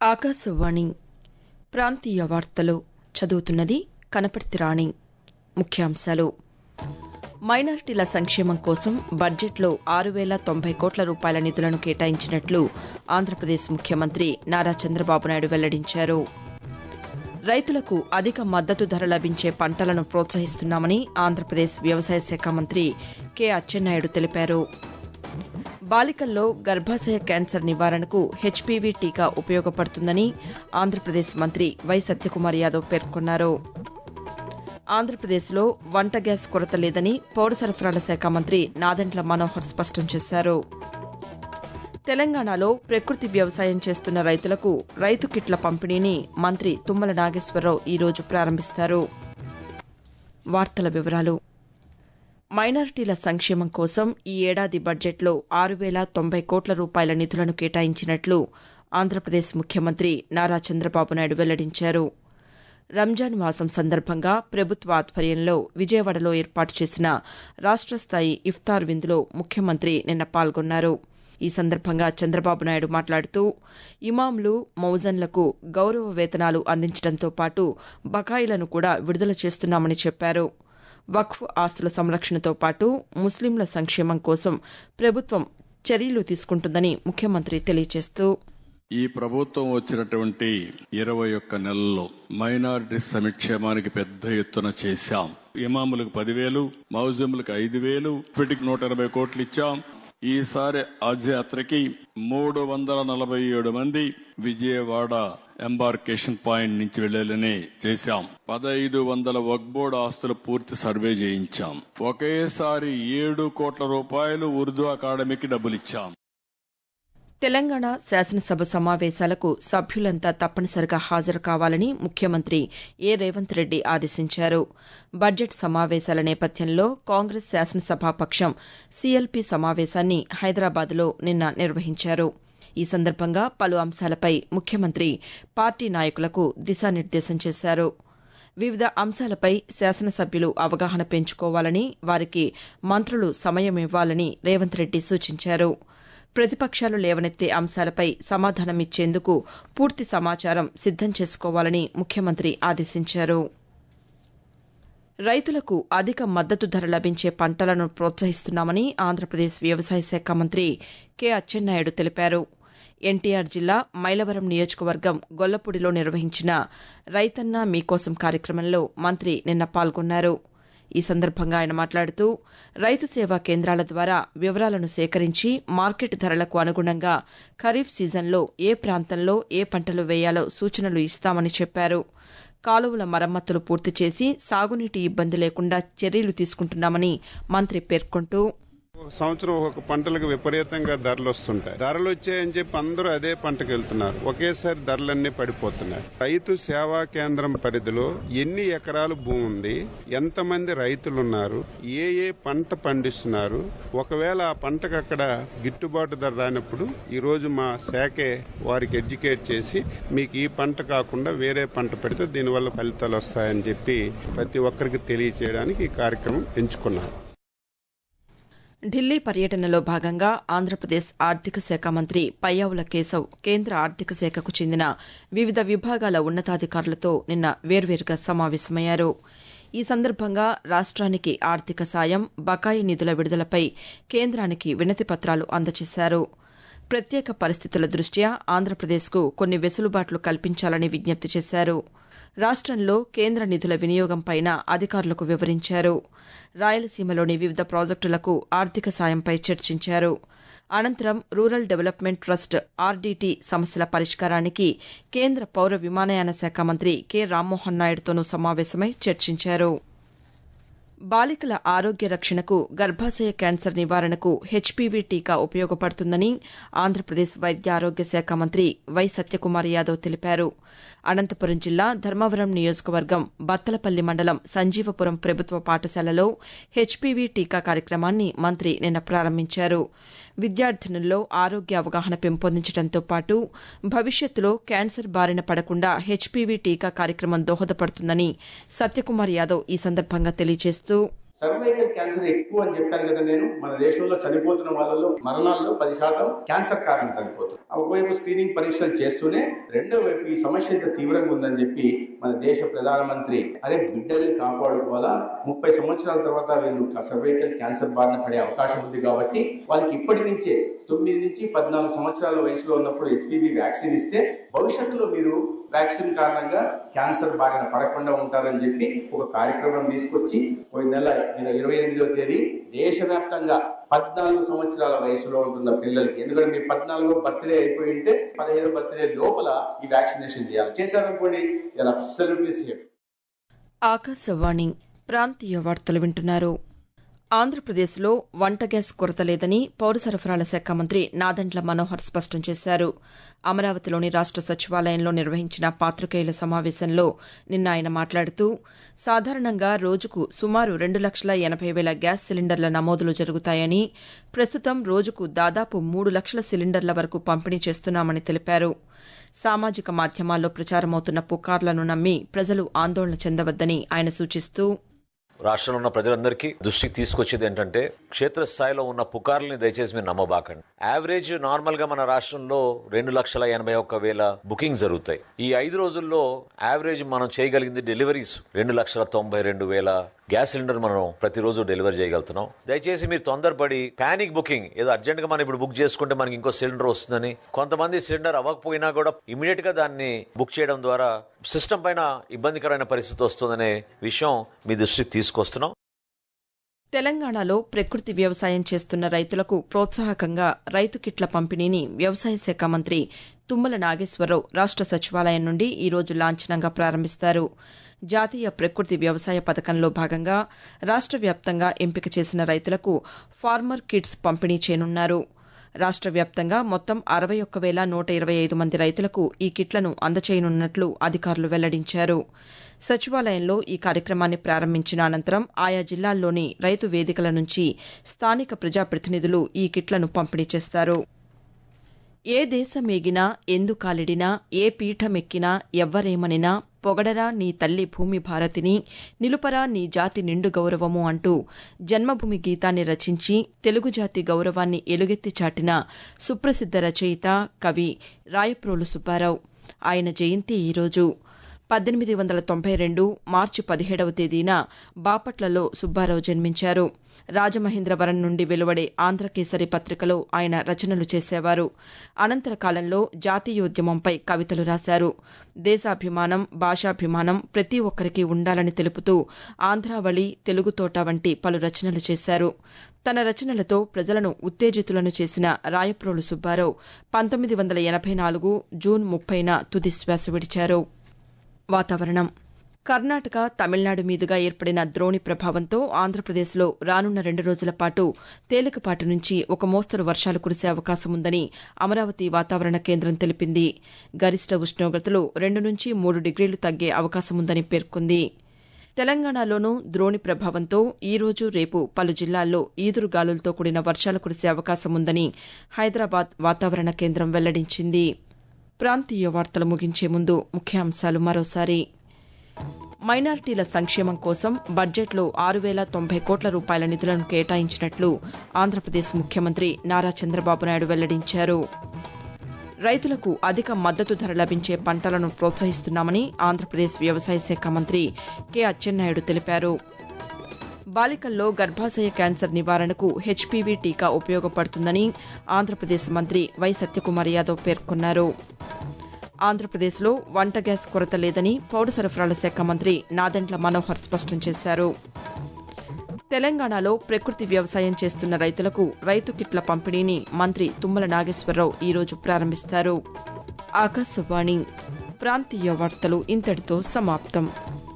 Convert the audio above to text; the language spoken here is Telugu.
ఆకాశవాణి ప్రాంతీయ వార్తలు చదువుతున్నది కనపర్తి రాణి ముఖ్యాంశాలు మైనారిటీల సంక్షేమం కోసం బడ్జెట్లో ఆరు వేల తొంభై కోట్ల రూపాయల నిధులను కేటాయించినట్లు ఆంధ్రప్రదేశ్ ముఖ్యమంత్రి నారా చంద్రబాబు నాయుడు వెల్లడించారు రైతులకు అధిక మద్దతు ధర లభించే పంటలను ప్రోత్సహిస్తున్నామని ఆంధ్రప్రదేశ్ వ్యవసాయ శాఖ మంత్రి కె అచ్చెన్నాయుడు తెలిపారు బాలికల్లో గర్భాశయ క్యాన్సర్ నివారణకు హెచ్పీవీ టీకా ఉపయోగపడుతుందని ఆంధ్రప్రదేశ్ మంత్రి వై సత్యకుమార్ యాదవ్ పేర్కొన్నారు ఆంధ్రప్రదేశ్లో వంట గ్యాస్ కొరత లేదని పౌర సరఫరాల శాఖ మంత్రి నాదెండ్ల మనోహర్ స్పష్టం చేశారు తెలంగాణలో ప్రకృతి వ్యవసాయం చేస్తున్న రైతులకు రైతు కిట్ల పంపిణీని మంత్రి తుమ్మల నాగేశ్వరరావు ఈరోజు ప్రారంభిస్తారు వార్తల వివరాలు మైనారిటీల సంక్షేమం కోసం ఈ ఏడాది బడ్జెట్లో ఆరు వేల తొంభై కోట్ల రూపాయల నిధులను కేటాయించినట్లు ఆంధ్రప్రదేశ్ ముఖ్యమంత్రి నారా చంద్రబాబు నాయుడు వెల్లడించారు రంజాన్ మాసం సందర్భంగా ప్రభుత్వ ఆధ్వర్యంలో విజయవాడలో ఏర్పాటు చేసిన రాష్ట స్థాయి ఇఫ్తార్ విందులో ముఖ్యమంత్రి నిన్న పాల్గొన్నారు ఈ సందర్భంగా చంద్రబాబు నాయుడు మాట్లాడుతూ ఇమాంలు మౌజన్లకు గౌరవ వేతనాలు అందించడంతో పాటు బకాయిలను కూడా విడుదల చేస్తున్నామని చెప్పారు వక్ఫ్ ఆస్తుల సంరక్షణతో పాటు ముస్లింల సంక్షేమం కోసం ప్రభుత్వం చర్యలు తీసుకుంటుందని ముఖ్యమంత్రి తెలియజేస్తూ ఈ ప్రభుత్వం వచ్చినటువంటి ఇరవై ఒక్క నెలల్లో మైనారిటీ సంక్షేమానికి పెద్ద ఎత్తున చేశాం ఇమాములకు పదివేలు మౌజములకు ఐదు వేలు ఇప్పటికి నూట ఎనభై కోట్లు ఇచ్చాం ఈసారి హజ్ యాత్రకి మూడు వందల నలభై ఏడు మంది విజయవాడ ఎంబార్కేషన్ పాయింట్ నుంచి వెళ్లాలని చేశాం పదహైదు వందల వక్బోర్డ్ ఆస్తులు పూర్తి సర్వే చేయించాం ఒకేసారి ఏడు కోట్ల రూపాయలు ఉర్దూ అకాడమీకి డబ్బులిచ్చాం తెలంగాణ శాసనసభ సమావేశాలకు సభ్యులంతా తప్పనిసరిగా హాజరు కావాలని ముఖ్యమంత్రి ఏ రేవంత్ రెడ్డి ఆదేశించారు బడ్జెట్ సమావేశాల నేపథ్యంలో కాంగ్రెస్ శాసనసభాపక్షం సీఎల్పీ సమావేశాన్ని హైదరాబాద్లో నిన్న నిర్వహించారు ఈ సందర్భంగా పలు అంశాలపై ముఖ్యమంత్రి పార్టీ నాయకులకు దిశానిర్దేశం చేశారు వివిధ అంశాలపై శాసనసభ్యులు అవగాహన పెంచుకోవాలని వారికి మంత్రులు సమయమివ్వాలని రేవంత్ రెడ్డి సూచించారు ప్రతిపక్షాలు లేవనెత్తే అంశాలపై సమాధానమిచ్చేందుకు పూర్తి సమాచారం సిద్దం చేసుకోవాలని ముఖ్యమంత్రి ఆదేశించారు రైతులకు అధిక మద్దతు ధర లభించే పంటలను ప్రోత్సహిస్తున్నామని ఆంధ్రప్రదేశ్ వ్యవసాయ శాఖ మంత్రి కె అచ్చెన్నాయుడు తెలిపారు ఎన్టీఆర్ జిల్లా మైలవరం నియోజకవర్గం గొల్లపూడిలో నిర్వహించిన రైతన్న మీకోసం కార్యక్రమంలో మంత్రి నిన్న పాల్గొన్నారు ఈ సందర్భంగా ఆయన మాట్లాడుతూ రైతు సేవా కేంద్రాల ద్వారా వివరాలను సేకరించి మార్కెట్ ధరలకు అనుగుణంగా ఖరీఫ్ సీజన్లో ఏ ప్రాంతంలో ఏ పంటలు వేయాలో సూచనలు ఇస్తామని చెప్పారు కాలువల మరమ్మతులు పూర్తి చేసి సాగునీటి ఇబ్బంది లేకుండా చర్యలు తీసుకుంటున్నామని మంత్రి పేర్కొంటూ ఒక సంవత్సరం ఒక పంటలకు విపరీతంగా ధరలు వస్తుంటాయి ధరలు వచ్చాయని చెప్పి అందరూ అదే పంటకు వెళ్తున్నారు ఒకేసారి ధరలన్నీ పడిపోతున్నాయి రైతు సేవా కేంద్రం పరిధిలో ఎన్ని ఎకరాలు భూమి ఉంది ఎంతమంది రైతులు ఉన్నారు ఏ ఏ పంట పండిస్తున్నారు ఒకవేళ ఆ పంటకు అక్కడ గిట్టుబాటు ధర రానప్పుడు ఈ రోజు మా శాఖే వారికి ఎడ్యుకేట్ చేసి మీకు ఈ పంట కాకుండా వేరే పంట పెడితే దీనివల్ల ఫలితాలు వస్తాయని చెప్పి ప్రతి ఒక్కరికి తెలియచేయడానికి ఈ కార్యక్రమం ఎంచుకున్నారు ఢిల్లీ పర్యటనలో భాగంగా ఆంధ్రప్రదేశ్ ఆర్థిక శాఖ మంత్రి పయ్యావుల కేశవ్ కేంద్ర ఆర్థిక శాఖకు చెందిన వివిధ విభాగాల ఉన్నతాధికారులతో నిన్న వేర్వేరుగా సమావేశమయ్యారు ఈ సందర్భంగా రాష్ట్రానికి ఆర్థిక సాయం బకాయి నిధుల విడుదలపై కేంద్రానికి వినతి పత్రాలు అందజేశారు ప్రత్యేక పరిస్థితుల దృష్ట్యా ఆంధ్రప్రదేశ్కు కొన్ని వెసులుబాట్లు కల్పించాలని విజ్ఞప్తి చేశారు రాష్టంలో కేంద్ర నిధుల వినియోగంపైన అధికారులకు వివరించారు రాయలసీమలోని వివిధ ప్రాజెక్టులకు ఆర్థిక సాయంపై చర్చించారు అనంతరం రూరల్ డెవలప్మెంట్ ట్రస్ట్ ఆర్డీటీ సమస్యల పరిష్కారానికి కేంద్ర పౌర విమానయాన శాఖ మంత్రి కె రామ్మోహన్ నాయుడుతోనూ సమావేశమై చర్చించారు బాలికల ఆరోగ్య రక్షణకు గర్భాశయ క్యాన్సర్ నివారణకు హెచ్పీవీ టీకా ఉపయోగపడుతుందని ఆంధ్రప్రదేశ్ వైద్య ఆరోగ్య శాఖ మంత్రి వై సత్యకుమార్ యాదవ్ తెలిపారు అనంతపురం జిల్లా ధర్మవరం నియోజకవర్గం బత్తలపల్లి మండలం సంజీవపురం ప్రభుత్వ పాఠశాలలో హెచ్పీవీ టీకా కార్యక్రమాన్ని మంత్రి నిన్న ప్రారంభించారు విద్యార్థినుల్లో ఆరోగ్య అవగాహన పెంపొందించడంతో పాటు భవిష్యత్తులో క్యాన్సర్ బారిన పడకుండా హెచ్పీవీ టీకా కార్యక్రమం దోహదపడుతుందని సత్యకుమార్ యాదవ్ ఈ సందర్భంగా తెలియజేస్తూ సర్వైకల్ క్యాన్సర్ ఎక్కువ అని చెప్పాను కదా నేను మన దేశంలో చనిపోతున్న వాళ్ళలో మరణాల్లో పది శాతం క్యాన్సర్ కారణం చనిపోతుంది ఒకవైపు స్క్రీనింగ్ పరీక్షలు చేస్తూనే రెండో వైపు ఈ సమస్య ఇంత తీవ్రంగా ఉందని చెప్పి మన దేశ ప్రధానమంత్రి అరే బిడ్డల్ని కాపాడుకోవాలా ముప్పై సంవత్సరాల తర్వాత వీళ్ళు సర్వైకల్ క్యాన్సర్ బారిన పడే అవకాశం ఉంది కాబట్టి వాళ్ళకి ఇప్పటి నుంచే తొమ్మిది నుంచి పద్నాలుగు సంవత్సరాల వయసులో ఉన్నప్పుడు ఎస్పీబీ వ్యాక్సిన్ ఇస్తే భవిష్యత్తులో మీరు వ్యాక్సిన్ కారణంగా క్యాన్సర్ బారిన పడకుండా ఉంటారని చెప్పి ఒక కార్యక్రమం తీసుకొచ్చి పోయిన నెల ఇరవై ఎనిమిదవ తేదీ దేశవ్యాప్తంగా పద్నాలుగు సంవత్సరాల వయసులో ఉంటున్న పిల్లలకి ఎందుకంటే మీ పద్నాలుగో బర్త్డే అయిపోయి ఉంటే పదిహేను బర్త్డే లోపల ఈ వ్యాక్సినేషన్ చేయాలి చేశారనుకోండి అబ్సల్యూట్లీ సేఫ్ ఆకాశవాణి ప్రాంతీయ వార్తలు వింటున్నారు ఆంధ్రప్రదేశ్లో వంట గ్యాస్ కొరత లేదని పౌర సరఫరాల శాఖ మంత్రి నాదండ్ల మనోహర్ స్పష్టం చేశారు అమరావతిలోని రాష్ట సచివాలయంలో నిర్వహించిన పాతికేయుల సమావేశంలో నిన్న ఆయన మాట్లాడుతూ సాధారణంగా రోజుకు సుమారు రెండు లక్షల ఎనభై వేల గ్యాస్ సిలిండర్ల నమోదులు జరుగుతాయని ప్రస్తుతం రోజుకు దాదాపు మూడు లక్షల సిలిండర్ల వరకు పంపిణీ చేస్తున్నామని తెలిపారు సామాజిక మాధ్యమాల్లో ప్రచారమవుతున్న పుకార్లను నమ్మి ప్రజలు ఆందోళన చెందవద్దని ఆయన సూచిస్తూ రాష్ట్రంలో ఉన్న ప్రజలందరికీ దృష్టికి తీసుకొచ్చేది ఏంటంటే క్షేత్రస్థాయిలో ఉన్న పుకార్లని దయచేసి మీరు నమ్మబాకండి యావరేజ్ నార్మల్ గా మన రాష్ట్రంలో రెండు లక్షల ఎనభై ఒక్క వేల బుకింగ్ జరుగుతాయి ఈ ఐదు రోజుల్లో యావరేజ్ మనం చేయగలిగింది డెలివరీస్ రెండు లక్షల తొంభై రెండు వేల గ్యాస్ సిలిండర్ మనం ప్రతిరోజు డెలివరీ చేయగలుగుతున్నాం దయచేసి మీరు తొందరపడి పానిక్ బుకింగ్ ఏదో అర్జెంట్ గా మనం ఇప్పుడు బుక్ చేసుకుంటే మనకి ఇంకో సిలిండర్ వస్తుందని కొంతమంది సిలిండర్ అవ్వకపోయినా కూడా ఇమీడియట్ గా దాన్ని బుక్ చేయడం ద్వారా సిస్టమ్ పైన ఇబ్బందికరమైన పరిస్థితి వస్తుందనే విషయం మీ దృష్టికి తీసుకొస్తున్నాం తెలంగాణలో ప్రకృతి వ్యవసాయం చేస్తున్న రైతులకు ప్రోత్సాహకంగా రైతు కిట్ల పంపిణీని వ్యవసాయ శాఖ మంత్రి తుమ్మల నాగేశ్వరరావు రాష్ట సచివాలయం నుండి ఈరోజు లాంఛనంగా ప్రారంభిస్తారు జాతీయ ప్రకృతి వ్యవసాయ పథకంలో భాగంగా రాష్ట వ్యాప్తంగా ఎంపిక చేసిన రైతులకు ఫార్మర్ కిట్స్ పంపిణీ చేయనున్నారు రాష్ట వ్యాప్తంగా మొత్తం అరవై ఒక్క వేల నూట ఇరవై ఐదు మంది రైతులకు ఈ కిట్లను అందచేయనున్నట్లు అధికారులు వెల్లడించారు సచివాలయంలో ఈ కార్యక్రమాన్ని ప్రారంభించిన అనంతరం ఆయా జిల్లాల్లోని రైతు వేదికల నుంచి స్థానిక ప్రజాప్రతినిధులు ఈ కిట్లను పంపిణీ చేస్తారు ఏ దేశమేగినా ఎందుకాలిడినా ఏ పీఠమెక్కినా ఎవ్వరేమనినా పొగడరా నీ తల్లి భూమి భారతిని నిలుపరా నీ జాతి నిండు గౌరవము అంటూ జన్మభూమి గీతాన్ని రచించి తెలుగు జాతి గౌరవాన్ని ఎలుగెత్తి చాటిన సుప్రసిద్ద రచయిత కవి రాయప్రోలు సుబ్బారావు ఆయన జయంతి ఈరోజు పద్దెనిమిది వందల తొంభై రెండు మార్చి పదిహేడవ తేదీన బాపట్లలో సుబ్బారావు జన్మించారు రాజమహేంద్రవరం నుండి వెలువడే ఆంధ్రకేసరి పత్రికలో ఆయన రచనలు చేసేవారు అనంతర కాలంలో జాతీయోద్యమంపై కవితలు రాశారు దేశాభిమానం భాషాభిమానం ప్రతి ఒక్కరికి ఉండాలని తెలుపుతూ ఆంధ్రావళి తెలుగుతోట వంటి పలు రచనలు చేశారు తన రచనలతో ప్రజలను ఉత్తేజితులను చేసిన రాయప్రోలు సుబ్బారావు పంతొమ్మిది వందల ఎనభై నాలుగు జూన్ ముప్పైన తుది శ్వాస విడిచారు వాతావరణం కర్ణాటక తమిళనాడు మీదుగా ఏర్పడిన ద్రోణి ప్రభావంతో ఆంధ్రప్రదేశ్లో రానున్న రెండు రోజుల పాటు తేలికపాటి నుంచి ఒక మోస్తరు వర్షాలు కురిసే అవకాశం ఉందని అమరావతి వాతావరణ కేంద్రం తెలిపింది గరిష్ట ఉష్ణోగ్రతలు రెండు నుంచి మూడు డిగ్రీలు తగ్గే అవకాశం ఉందని పేర్కొంది తెలంగాణలోనూ ద్రోణి ప్రభావంతో ఈ రోజు రేపు పలు జిల్లాల్లో ఈదురుగాలులతో కూడిన వర్షాలు కురిసే అవకాశం ఉందని హైదరాబాద్ వాతావరణ కేంద్రం వెల్లడించింది ప్రాంతీయ వార్తలు ముగించే ముందు ముఖ్యాంశాలు మరోసారి మైనారిటీల సంక్షేమం కోసం బడ్జెట్లో ఆరు వేల తొంభై కోట్ల రూపాయల నిధులను కేటాయించినట్లు ఆంధ్రప్రదేశ్ ముఖ్యమంత్రి నారా చంద్రబాబు నాయుడు వెల్లడించారు రైతులకు అధిక మద్దతు ధర లభించే పంటలను ప్రోత్సహిస్తున్నామని ఆంధ్రప్రదేశ్ వ్యవసాయ శాఖ మంత్రి కె అచ్చెన్నాయుడు తెలిపారు బాలికల్లో గర్భాశయ క్యాన్సర్ నివారణకు హెచ్పీవీ టీకా ఉపయోగపడుతుందని ఆంధ్రప్రదేశ్ మంత్రి వై సత్యకుమార్ యాదవ్ పేర్కొన్నారు ఆంధ్రప్రదేశ్లో వంట గ్యాస్ కొరత లేదని పౌర సరఫరాల శాఖ మంత్రి నాదెండ్ల మనోహర్ స్పష్టం చేశారు తెలంగాణలో ప్రకృతి వ్యవసాయం చేస్తున్న రైతులకు రైతు కిట్ల పంపిణీని మంత్రి తుమ్మల నాగేశ్వరరావు ఈరోజు ప్రారంభిస్తారు ఆకాశవాణి ప్రాంతీయ వార్తలు ఇంతటితో సమాప్తం